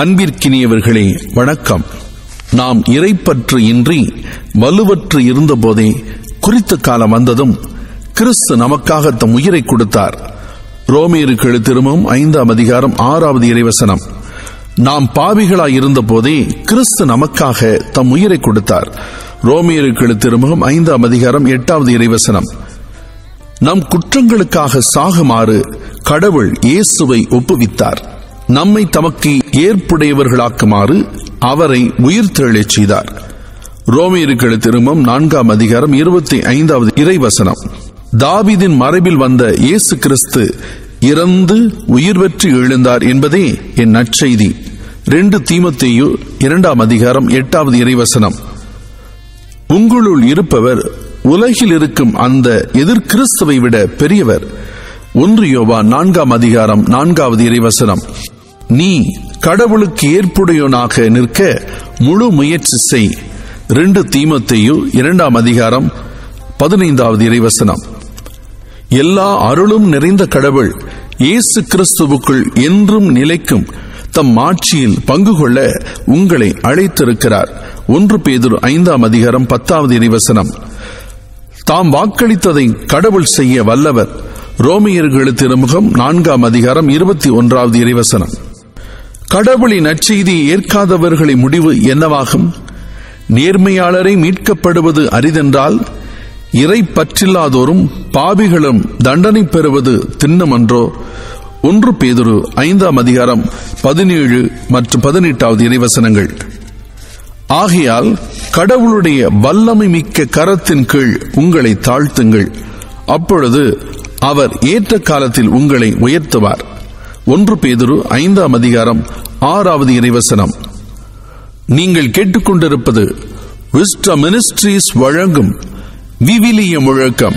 அன்பிற்கினியவர்களே வணக்கம் நாம் இறைப்பற்று இன்றி வலுவற்று இருந்தபோதே குறித்த காலம் வந்ததும் கிறிஸ்து நமக்காக தம் உயிரை கொடுத்தார் ரோமியருக்கு எழுத்திருமும் ஐந்தாம் அதிகாரம் ஆறாவது இறைவசனம் நாம் பாவிகளாய் இருந்தபோதே கிறிஸ்து நமக்காக தம் உயிரை கொடுத்தார் ரோமியருக்கு எழுத்திருமுகம் ஐந்தாம் அதிகாரம் எட்டாவது இறைவசனம் நம் குற்றங்களுக்காக சாகுமாறு கடவுள் இயேசுவை ஒப்புவித்தார் நம்மை தமக்கு ஏற்புடையவர்களாக்குமாறு அவரை உயிர் தெழச் செய்தார் ரோமியர்கள் திரும்பம் நான்காம் அதிகாரம் இருபத்தி ஐந்தாவது இறைவசனம் தாவிதின் மறைவில் வந்த இயேசு கிறிஸ்து இறந்து உயிர் பெற்று எழுந்தார் என்பதே என் நற்செய்தி ரெண்டு தீமத்தேயு இரண்டாம் அதிகாரம் எட்டாவது இறைவசனம் உங்களுள் இருப்பவர் உலகில் இருக்கும் அந்த எதிர் கிறிஸ்துவை விட பெரியவர் ஒன்று யோவா நான்காம் அதிகாரம் நான்காவது இறைவசனம் நீ கடவுளுக்கு ஏற்புடையவனாக நிற்க முழு முயற்சி செய் ரெண்டு தீமத்தையு இரண்டாம் அதிகாரம் பதினைந்தாவது இறைவசனம் எல்லா அருளும் நிறைந்த கடவுள் இயேசு கிறிஸ்துவுக்குள் என்றும் நிலைக்கும் தம் ஆட்சியில் பங்கு கொள்ள உங்களை அழைத்திருக்கிறார் ஒன்று பேதுரு ஐந்தாம் அதிகாரம் பத்தாவது இறைவசனம் தாம் வாக்களித்ததை கடவுள் செய்ய வல்லவர் ரோமியர்கள் திருமுகம் நான்காம் அதிகாரம் இருபத்தி ஒன்றாவது இறைவசனம் கடவுளின் நற்செய்தியை ஏற்காதவர்களின் முடிவு என்னவாகும் நேர்மையாளரை மீட்கப்படுவது அரிதென்றால் இறை பற்றில்லாதோரும் பாவிகளும் தண்டனை பெறுவது திண்ணமன்றோ ஒன்று பேதுரு ஐந்தாம் அதிகாரம் பதினேழு மற்றும் பதினெட்டாவது இறைவசனங்கள் ஆகையால் கடவுளுடைய வல்லமை மிக்க கரத்தின் கீழ் உங்களை தாழ்த்துங்கள் அப்பொழுது அவர் ஏற்ற காலத்தில் உங்களை உயர்த்துவார் ஒன்று பேதுரு ஐந்தாம் அதிகாரம் ஆறாவது இறைவசனம் நீங்கள் கேட்டுக்கொண்டிருப்பது விஸ்ட மினிஸ்ட்ரீஸ் வழங்கும் விவிலிய முழக்கம்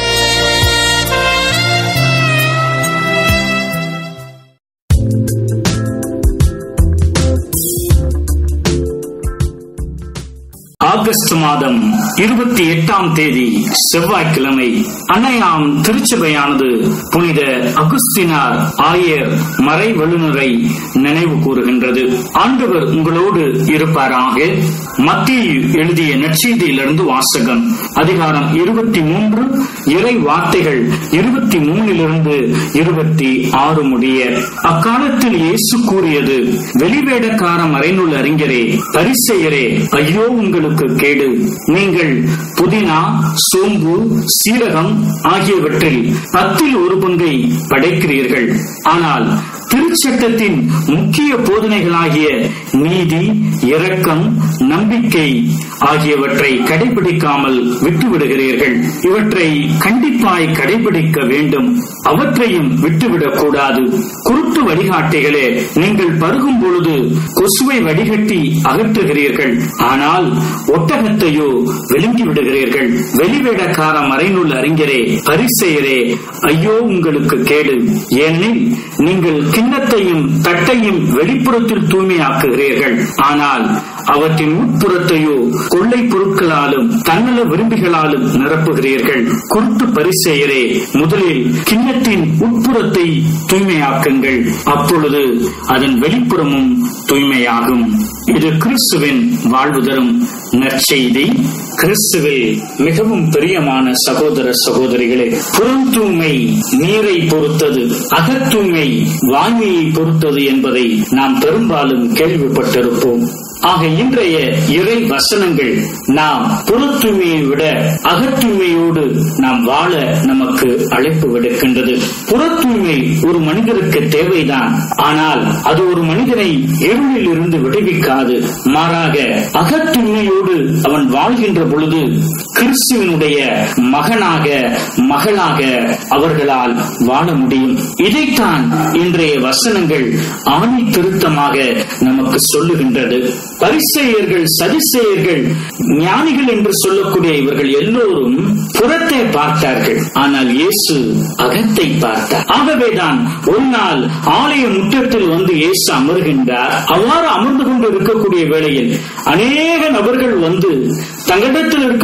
ஆகஸ்ட் மாதம் இருபத்தி எட்டாம் தேதி செவ்வாய்க்கிழமை அன்னையாம் திருச்சபையானது புனித அகுஸ்தினார் ஆயர் மறை வல்லுநரை நினைவு கூறுகின்றது ஆண்டவர் உங்களோடு இருப்பாராக மத்திய எழுதிய நற்செய்தியிலிருந்து வாசகம் அதிகாரம் இருபத்தி மூன்று இறை வார்த்தைகள் இருபத்தி மூணிலிருந்து இருபத்தி ஆறு முடிய அக்காலத்தில் இயேசு கூறியது வெளிவேடக்கார மறைநூல் அறிஞரே பரிசெயரே ஐயோ உங்களுக்கு உங்களுக்கு கேடு நீங்கள் புதினா சோம்பு சீரகம் ஆகியவற்றில் பத்தில் ஒரு பங்கை படைக்கிறீர்கள் ஆனால் திருச்சட்டத்தின் முக்கிய போதனைகளாகிய நீதி இரக்கம் நம்பிக்கை ஆகியவற்றை கடைபிடிக்காமல் விட்டுவிடுகிறீர்கள் இவற்றை கண்டிப்பாய் கடைபிடிக்க வேண்டும் அவற்றையும் விட்டுவிடக் கூடாது குருட்டு வழிகாட்டிகளே நீங்கள் பருகும் பொழுது கொசுவை வடிகட்டி அகற்றுகிறீர்கள் ஆனால் ஒட்டகத்தையோ விழுங்கி விடுகிறீர்கள் வெளிவேடக்கார மறைநூல் அறிஞரே பரிசெயரே ஐயோ உங்களுக்கு கேடு ஏனெனில் நீங்கள் கிண்ணத்தையும் தட்டையும் வெளிப்புறத்தில் தூய்மையாக்குகிறீர்கள் ஆனால் அவற்றின் உட்புறத்தையோ கொள்ளை பொருட்களாலும் தன்னல விரும்பிகளாலும் நிரப்புகிறீர்கள் குருட்டு பரிசெயரே முதலில் கிண்ணத்தின் உட்புறத்தை தூய்மையாக்குங்கள் அப்பொழுது அதன் வெளிப்புறமும் தூய்மையாகும் இது கிறிஸ்துவின் வாழ்வு தரும் நற்செய்தி கிறிஸ்துவில் மிகவும் பிரியமான சகோதர சகோதரிகளே புறம் தூய்மை நீரை பொறுத்தது அகத்தூய்மை வாய்மையை பொறுத்தது என்பதை நாம் பெரும்பாலும் கேள்விப்பட்டிருப்போம் ஆக இன்றைய இறை வசனங்கள் நாம் புற தூய்மையை விட அகத்தூய்மையோடு நாம் வாழ நமக்கு அழைப்பு விடுக்கின்றது புற தூய்மை ஒரு மனிதருக்கு தேவைதான் ஆனால் அது ஒரு மனிதனை இருளில் இருந்து விடுவிக்காது மாறாக அகத்தூய்மையோடு அவன் வாழ்கின்ற பொழுது கிறிஸ்துவனுடைய மகனாக மகளாக அவர்களால் வாழ முடியும் இதைத்தான் இன்றைய வசனங்கள் ஆணி திருத்தமாக நமக்கு சொல்லுகின்றது பரிசெயர்கள் சதிசெயர்கள் ஞானிகள் என்று சொல்லக்கூடிய இவர்கள் எல்லோரும் புறத்தை பார்த்தார்கள் ஆனால் இயேசு அகத்தை பார்த்தார் ஆகவேதான் ஒரு நாள் ஆலய முற்றத்தில் வந்து இயேசு அமர்கின்றார் அவ்வாறு அமர்ந்து கொண்டு இருக்கக்கூடிய வேளையில் அநேக நபர்கள் வந்து தங்களிடத்தில் இருக்கக்கூடிய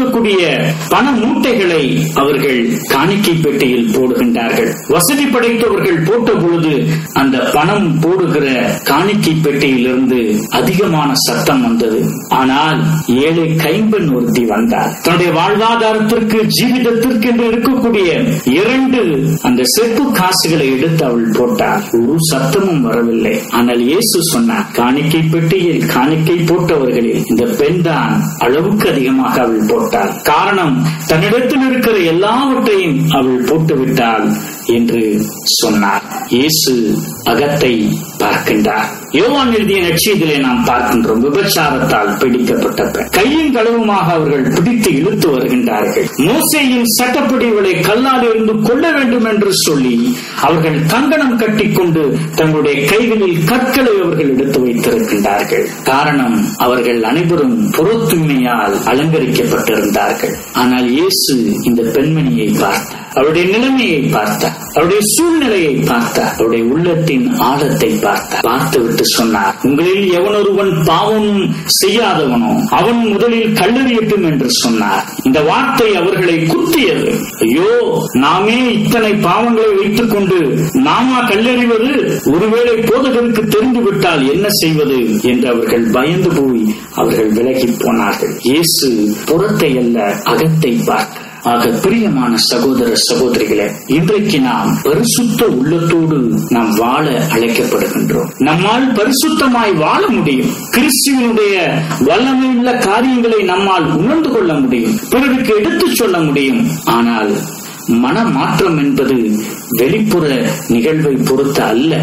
தங்களுடைய பண மூட்டைகளை அவர்கள் காணிக்கை பெட்டியில் போடுகின்றார்கள் வசதி படைத்தவர்கள் போட்ட பொழுது அந்த பணம் போடுகிற காணிக்கை பெட்டியிலிருந்து அதிகமான சத்தம் வந்தது ஆனால் ஏழை கைம்பெண் ஒருத்தி வந்தார் தன்னுடைய வாழ்வாதாரத்திற்கு ஜீவிதத்திற்கு என்று இருக்கக்கூடிய இரண்டு அந்த செப்பு காசுகளை எடுத்து அவள் போட்டார் ஒரு சத்தமும் வரவில்லை ஆனால் இயேசு சொன்னார் காணிக்கை பெட்டியில் காணிக்கை போட்டவர்களில் இந்த பெண் தான் அளவுக்கு அதிகமாக அவள் போட்டாள் காரணம் தன்னிடத்தில் இருக்கிற எல்லாவற்றையும் அவள் போட்டுவிட்டாள் என்று சொன்னார் இயேசு அகத்தை பார்க்கின்றார் யோவான் எழுதிய நட்சியத்திலே நாம் பார்க்கின்றோம் விபச்சாரத்தால் பிடிக்கப்பட்ட பெண் கையும் களவுமாக அவர்கள் பிடித்து இழுத்து வருகின்றார்கள் மோசையின் சட்டப்படி இவளை கல்லால் இருந்து கொள்ள வேண்டும் என்று சொல்லி அவர்கள் கங்கணம் கட்டிக்கொண்டு தங்களுடைய கைகளில் கற்களை அவர்கள் எடுத்து வைத்திருக்கின்றார்கள் காரணம் அவர்கள் அனைவரும் புறத்தூய்மையால் அலங்கரிக்கப்பட்டிருந்தார்கள் ஆனால் இயேசு இந்த பெண்மணியை பார்த்தார் அவருடைய நிலைமையை பார்த்தார் அவருடைய சூழ்நிலையை பார்த்தார் அவருடைய உள்ளத்தின் ஆழத்தை பார்த்தார் பார்த்துவிட்டு சொன்னார் உங்களில் எவனொருவன் பாவம் செய்யாதவனோ அவன் முதலில் கல்லறியட்டும் என்று சொன்னார் இந்த வார்த்தை அவர்களை குத்தியது ஐயோ நாமே இத்தனை பாவங்களை வைத்துக் கொண்டு நாமா கல்லறிவது ஒருவேளை போதகருக்கு தெரிந்துவிட்டால் என்ன செய்வது என்று அவர்கள் பயந்து போய் அவர்கள் விலகி போனார்கள் இயேசு புறத்தை அல்ல அகத்தை பார்த்தார் ஆக பிரியமான சகோதர சகோதரிகளே இன்றைக்கு நாம் பரிசுத்த உள்ளத்தோடு நாம் வாழ அழைக்கப்படுகின்றோம் நம்மால் பரிசுத்தமாய் வாழ முடியும் கிறிஸ்துவனுடைய வல்லமையுள்ள காரியங்களை நம்மால் உணர்ந்து கொள்ள முடியும் பிறருக்கு எடுத்துச் சொல்ல முடியும் ஆனால் மனமாற்றம் என்பது வெளிப்புற நிகழ்வை பொறுத்த அல்ல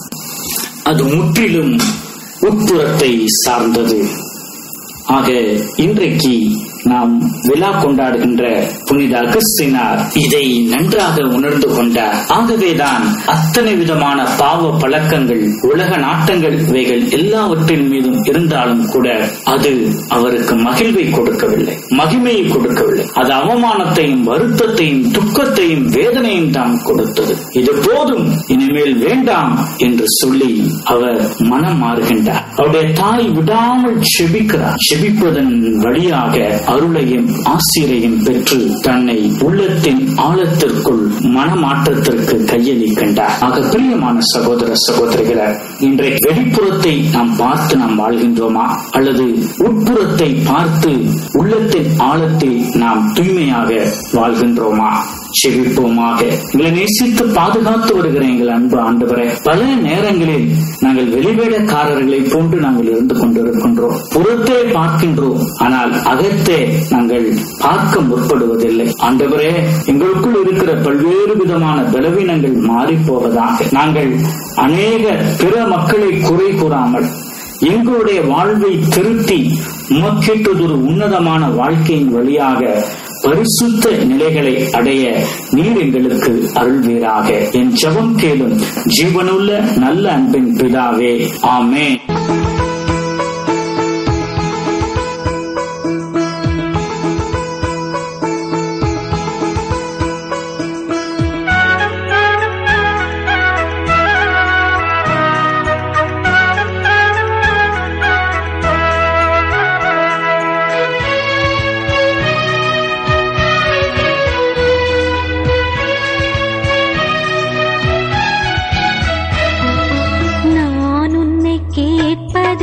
அது முற்றிலும் உட்புறத்தை சார்ந்தது ஆக இன்றைக்கு நாம் விழா கொண்டாடுகின்ற புனித அகஸ்தினார் இதை நன்றாக உணர்ந்து கொண்டார் ஆகவேதான் அத்தனை விதமான பாவ பழக்கங்கள் உலக நாட்டங்கள் இவைகள் எல்லாவற்றின் மீதும் இருந்தாலும் கூட அது அவருக்கு மகிழ்வை கொடுக்கவில்லை மகிமையை கொடுக்கவில்லை அது அவமானத்தையும் வருத்தத்தையும் துக்கத்தையும் வேதனையும் தான் கொடுத்தது இது போதும் இனிமேல் வேண்டாம் என்று சொல்லி அவர் மனம் மாறுகின்றார் அவருடைய தாய் விடாமல் செபிக்கிறார் செபிப்பதன் வழியாக அருளையும் ஆசிரியையும் பெற்று தன்னை உள்ளத்தின் ஆழத்திற்குள் மனமாற்றத்திற்கு கையளிக்கின்றார் ஆக பிரியமான சகோதர சகோதரிகளை இன்றைக்கு வெளிப்புறத்தை நாம் பார்த்து நாம் வாழ்கின்றோமா அல்லது உட்புறத்தை பார்த்து உள்ளத்தின் ஆழத்தில் நாம் தூய்மையாக வாழ்கின்றோமா செவிப்போமாக எங்களை நேசித்து பாதுகாத்து வருகிற எங்கள் அன்பு ஆண்டவரை பல நேரங்களில் நாங்கள் வெளிவேடக்காரர்களை போன்று நாங்கள் இருந்து கொண்டிருக்கின்றோம் புறத்தே பார்க்கின்றோம் ஆனால் அகத்தே நாங்கள் பார்க்க முற்படுவதில்லை ஆண்டவரே எங்களுக்குள் இருக்கிற பல்வேறு விதமான பலவீனங்கள் மாறி போவதாக நாங்கள் அநேக பிற மக்களை குறை கூறாமல் எங்களுடைய வாழ்வை திருத்தி உமக்கேற்றதொரு உன்னதமான வாழ்க்கையின் வழியாக பரிசுத்த நிலைகளை அடைய நீர் எங்களுக்கு அருள்வீராக என் ஜெபம் கேளும் ஜீவனுள்ள நல்ல அன்பின் பிதாவே ஆமே நான் உன்னை கேட்பது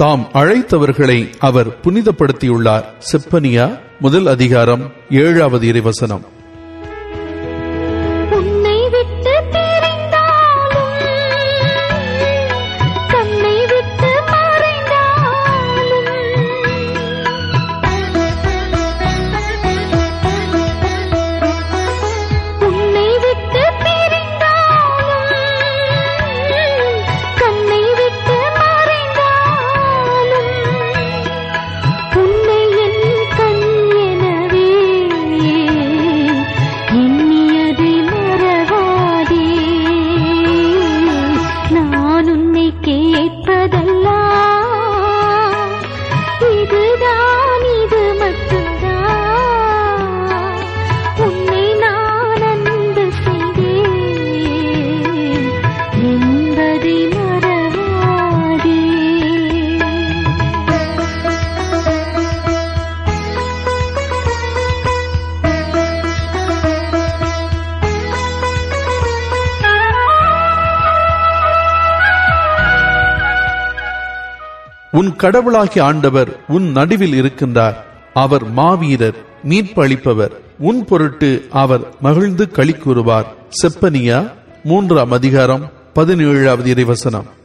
தாம் அழைத்தவர்களை அவர் புனிதப்படுத்தியுள்ளார் செப்பனியா முதல் அதிகாரம் ஏழாவது இறைவசனம் உன்னை விட்டு பிரிந்தாலும் கண்ணை விட்டு மறைந்தாலும் உன்னை விட்டு பிரிந்தாலும் கண்ணை விட்டு மறைந்தாலும் உன்னை என் கண் எனவே எண்ணியதை மறவாதே நான் உன்னை கேட்பதெல்லாம் இதுதான் இது மட்டும்தான் உன்னை நான் அன்பு செய்தேன் என்பதை மறவாதே உன் கடவுளாகிய ஆண்டவர் உன் நடுவில் இருக்கின்றார் அவர் மாவீரர் மீட்பளிப்பவர் உன் பொருட்டு அவர் மகிழ்ந்து களி கூறுவார் செப்பனியா மூன்றாம் அதிகாரம் பதினேழாவது இறைவசனம்